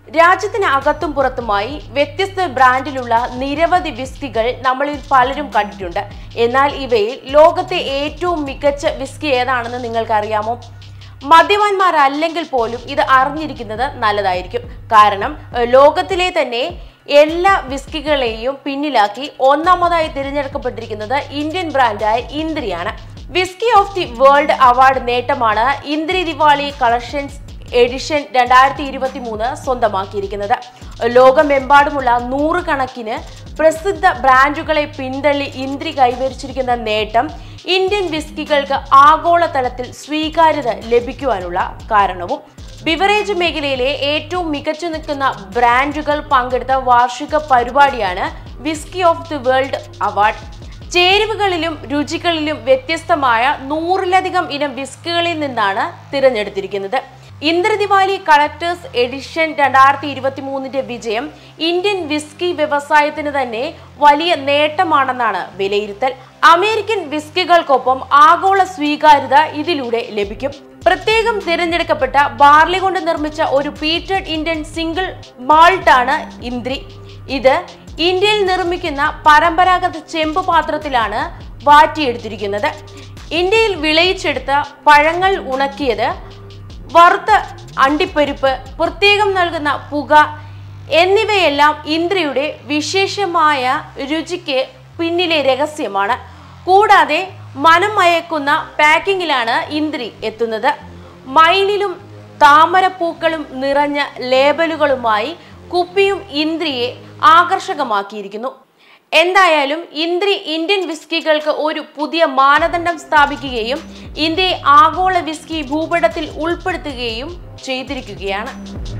രാജ്യത്തിന് അകത്തും പുറത്തുമായി വ്യത്യസ്ത ബ്രാൻഡിലുള്ള നിരവധി വിസ്കികൾ നമ്മളിൽ പലരും കണ്ടിട്ടുണ്ട് എന്നാൽ ഇവയിൽ ലോകത്തെ ഏറ്റവും മികച്ച വിസ്കി ഏതാണെന്ന് നിങ്ങൾക്കറിയാമോ മദ്യപാന്മാരല്ലെങ്കിൽ പോലും ഇത് അറിഞ്ഞിരിക്കുന്നത് നല്ലതായിരിക്കും കാരണം ഏഹ്, ലോകത്തിലെ തന്നെ എല്ലാ വിസ്കികളെയും പിന്നിലാക്കി ഒന്നാമതായി തിരഞ്ഞെടുക്കപ്പെട്ടിരിക്കുന്നത് ഇന്ത്യൻ ബ്രാൻഡായ ഇന്ദ്രിയാണ് whisky of the world award നേട്ടമാണ് ഇന്ദ്രി ദിവാളി കളക്ഷൻസ് എഡിഷൻ രണ്ടായിരത്തി ഇരുപത്തി മൂന്ന് സ്വന്തമാക്കിയിരിക്കുന്നത് ലോകമെമ്പാടുമുള്ള നൂറുകണക്കിന് പ്രസിദ്ധ ബ്രാൻഡുകളെ പിന്തള്ളി ഇന്ദ്രി കൈവരിച്ചിരിക്കുന്ന നേട്ടം ഇന്ത്യൻ വിസ്കികൾക്ക് ആഗോളതലത്തിൽ സ്വീകാര്യത ലഭിക്കുവാനുള്ള കാരണവും ബിവറേജ് മേഖലയിലെ ഏറ്റവും മികച്ചു നിൽക്കുന്ന ബ്രാൻഡുകൾ പങ്കെടുത്ത വാർഷിക പരിപാടിയാണ് whisky of the world award ചേരുവകളിലും രുചികളിലും വ്യത്യസ്തമായ നൂറിലധികം ഇനം വിസ്കുകളിൽ നിന്നാണ് തിരഞ്ഞെടുത്തിരിക്കുന്നത് ഇന്ദ്രദിവാലി കളക്ടേഴ്സ് എഡിഷൻ രണ്ടായിരത്തി ഇരുപത്തി മൂന്നിന്റെ വിജയം ഇന്ത്യൻ വിസ്കി വ്യവസായത്തിന് തന്നെ വലിയ നേട്ടമാണെന്നാണ് വിലയിരുത്തൽ അമേരിക്കൻ വിസ്കികൾക്കൊപ്പം ആഗോള സ്വീകാര്യത ഇതിലൂടെ ലഭിക്കും പ്രത്യേകം തിരഞ്ഞെടുക്കപ്പെട്ട ബാർലി കൊണ്ട് നിർമ്മിച്ച ഒരു പീറ്റഡ് ഇന്ത്യൻ സിംഗിൾ മാൾട്ടാണ് ഇന്ദ്രി ഇത് ഇന്ത്യയിൽ നിർമ്മിക്കുന്ന പരമ്പരാഗത ചെമ്പ് പാത്രത്തിലാണ് വാറ്റിയെടുത്തിരിക്കുന്നത് ഇന്ത്യയിൽ വിളയിച്ചെടുത്ത പഴങ്ങൾ ഉണക്കിയത് വറുത്ത അണ്ടിപ്പരിപ്പ് പ്രത്യേകം നൽകുന്ന പുക എന്നിവയെല്ലാം ഇന്ദ്രയുടെ വിശേഷമായ രുചിക്ക് പിന്നിലെ രഹസ്യമാണ് കൂടാതെ മനം മയക്കുന്ന പാക്കിങ്ങിലാണ് ഇന്ദ്രി എത്തുന്നത് മയിലിലും താമരപ്പൂക്കളും നിറഞ്ഞ ലേബലുകളുമായി കുപ്പിയും ഇന്ദ്രിയെ ആകർഷകമാക്കിയിരിക്കുന്നു എന്തായാലും ഇന്ദ്രി ഇന്ത്യൻ വിസ്കികൾക്ക് ഒരു പുതിയ മാനദണ്ഡം സ്ഥാപിക്കുകയും ഇന്ത്യയെ ആഗോള വിസ്കി ഭൂപടത്തിൽ ഉൾപ്പെടുത്തുകയും ചെയ്തിരിക്കുകയാണ്